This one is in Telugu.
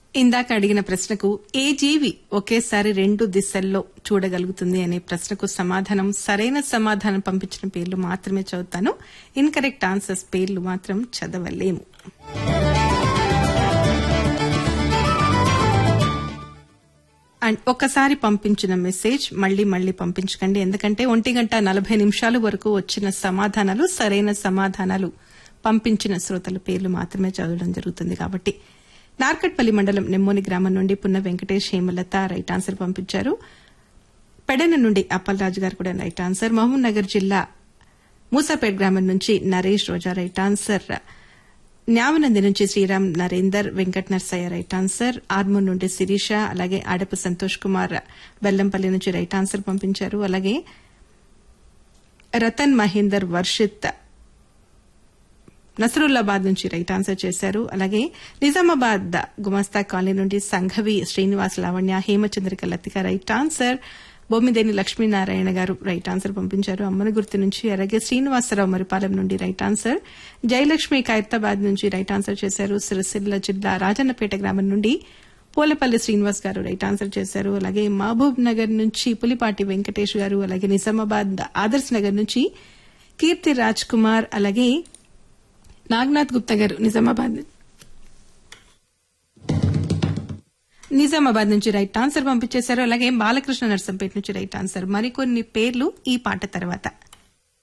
ఇందాక అడిగిన ప్రశ్నకు ఏ జీవి ఒకేసారి రెండు దిశల్లో చూడగలుగుతుంది అనే ప్రశ్నకు సమాధానం సరైన సమాధానం పంపించిన పేర్లు మాత్రమే చదువుతాను ఇన్కరెక్ట్ ఆన్సర్స్ పేర్లు మాత్రం చదవలేము అండ్ ఒక్కసారి పంపించిన మెసేజ్ మళ్లీ మళ్లీ పంపించకండి ఎందుకంటే ఒంటి గంట నలభై నిమిషాల వరకు వచ్చిన సమాధానాలు సరైన సమాధానాలు పంపించిన శ్రోతల పేర్లు మాత్రమే చదవడం జరుగుతుంది కాబట్టి నార్కట్పల్లి మండలం నెమ్మోని గ్రామం నుండి పున్న వెంకటేష్ హేమలత రైట్ ఆన్సర్ పంపించారు పెడన నుండి అప్పలరాజు గారు కూడా రైట్ ఆన్సర్ మహబూబ్ నగర్ జిల్లా మూసాపేట్ గ్రామం నుంచి నరేష్ రోజా రైట్ ఆన్సర్ న్యామనంది నుంచి శ్రీరామ్ నరేందర్ వెంకట్ నర్సయ్య రైట్ ఆన్సర్ ఆర్మూర్ నుండి శిరీష అలాగే ఆడపు సంతోష్ కుమార్ బెల్లంపల్లి నుంచి రైట్ ఆన్సర్ పంపించారు అలాగే రతన్ మహేందర్ వర్షిత్ నసరుల్లాబాద్ నుంచి రైట్ ఆన్సర్ చేశారు అలాగే నిజామాబాద్ గుమస్తా కాలనీ నుండి సంఘవి శ్రీనివాస్ లావణ్య హేమచంద్రిక లతిక రైట్ ఆన్సర్ బొమ్మిదేని లక్ష్మీనారాయణ గారు రైట్ ఆన్సర్ పంపించారు అమ్మన గుర్తు నుంచి అలాగే శ్రీనివాసరావు మరిపాలెం నుండి రైట్ ఆన్సర్ జయలక్ష్మి ఖైరతాబాద్ నుంచి రైట్ ఆన్సర్ చేశారు సిరిసిల్ల జిల్లా రాజన్నపేట గ్రామం నుండి పోలపల్లి శ్రీనివాస్ గారు రైట్ ఆన్సర్ చేశారు అలాగే మహబూబ్ నగర్ నుంచి పులిపాటి వెంకటేష్ గారు అలాగే నిజామాబాద్ ఆదర్శ్ నగర్ నుంచి కీర్తి రాజ్ కుమార్ అలాగే నాగనాథ్ గుప్తా గారు నిజామాబాద్ నిజామాబాద్ నుంచి రైట్ ఆన్సర్ పంపించేశారు అలాగే బాలకృష్ణ నర్సంపేట నుంచి రైట్ ఆన్సర్ మరికొన్ని పేర్లు ఈ పాట తర్వాత